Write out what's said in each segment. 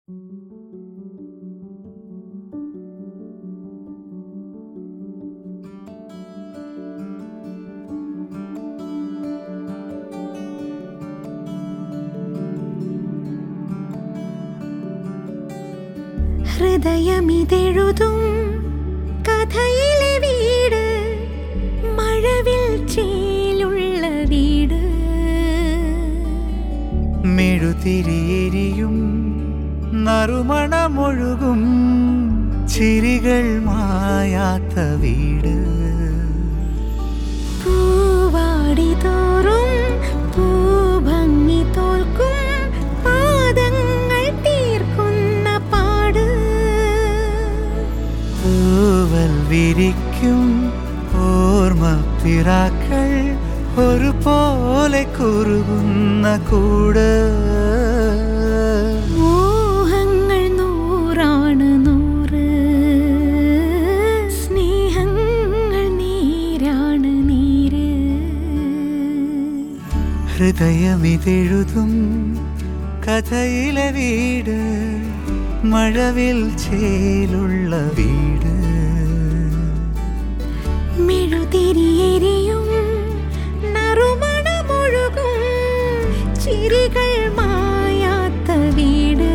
ഹൃദയമിതെഴുതും കഥയിലെ വീട് മഴവിൽ ചേലുള്ള വീട് മെഴുതിരിയെരിയും നറുമണമൊഴുകും ചിരികൾ മായാത്ത വീട് പൂവാടി തോറും പൂഭംഗി തോൽക്കും പാദങ്ങൾ തീർക്കുന്ന പാട് തൂവൽ വിരിക്കും ഓർമ്മപ്പിറാക്കൾ ഒരുപോലെ കുറുകുന്ന കൂട് മോഹങ്ങൾ നൂറാണ് നൂറ് സ്നേഹങ്ങൾ നീരാണ് നീര് ഹൃദയമിതെഴുതും കഥയിലെ വീട് മഴവിൽ ചേലുള്ള വീട് മെഴുതിരിയെരിയും നറുമണമൊഴുകും ചിരികൾ മായാത്ത വീട്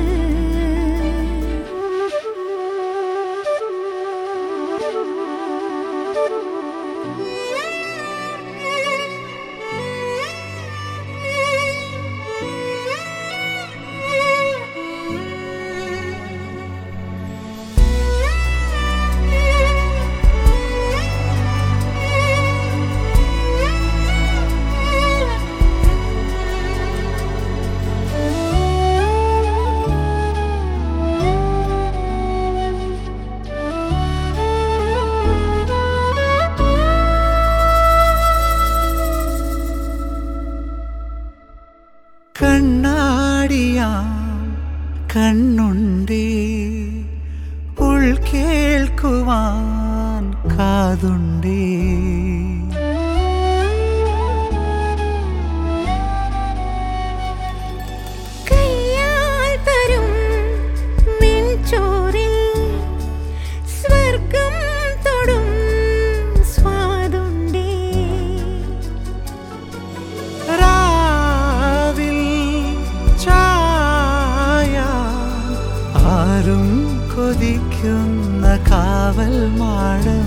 കണ്ണാടിയാം കണ്ണുണ്ടേ ഉൾ കേൾക്കുവാൻ കാതുണ്ടേ കയ്യാൽ തരും നെഞ്ചോറിൽ സ്വർഗം തൊടും സ്വാദുണ്ടേ രാവിൽ ചായ ആരും കൊതിക്കുന്ന കാവൽ മാടം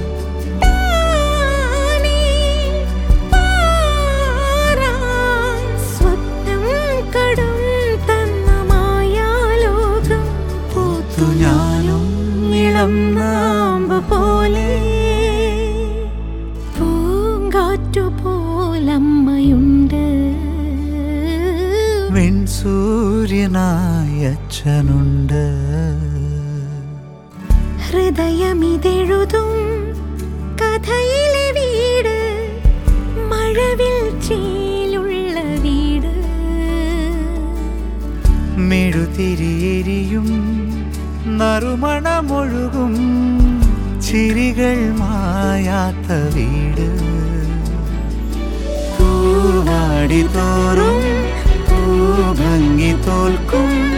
താനേ പാറാൻ സ്വപ്നം കടം തന്ന മായാലോകം പൂത്തു ഞാനും ഇളം നാമ്പ് പോലെ പൂങ്കാറ്റു പോലമ്മയുണ്ട് വെൺസൂര്യനായ അച്ഛനുണ്ട് ഹൃദയമിതെഴുതും കഥയിലെ വീട് മഴവിൽ ചേലുള്ള വീട് മെഴുതിരിയെരിയും നറുമണമൊഴുകും ചിരികൾ മായാത്ത വീട് പൂവാടി തോറും പൂഭംഗി തോൽക്കും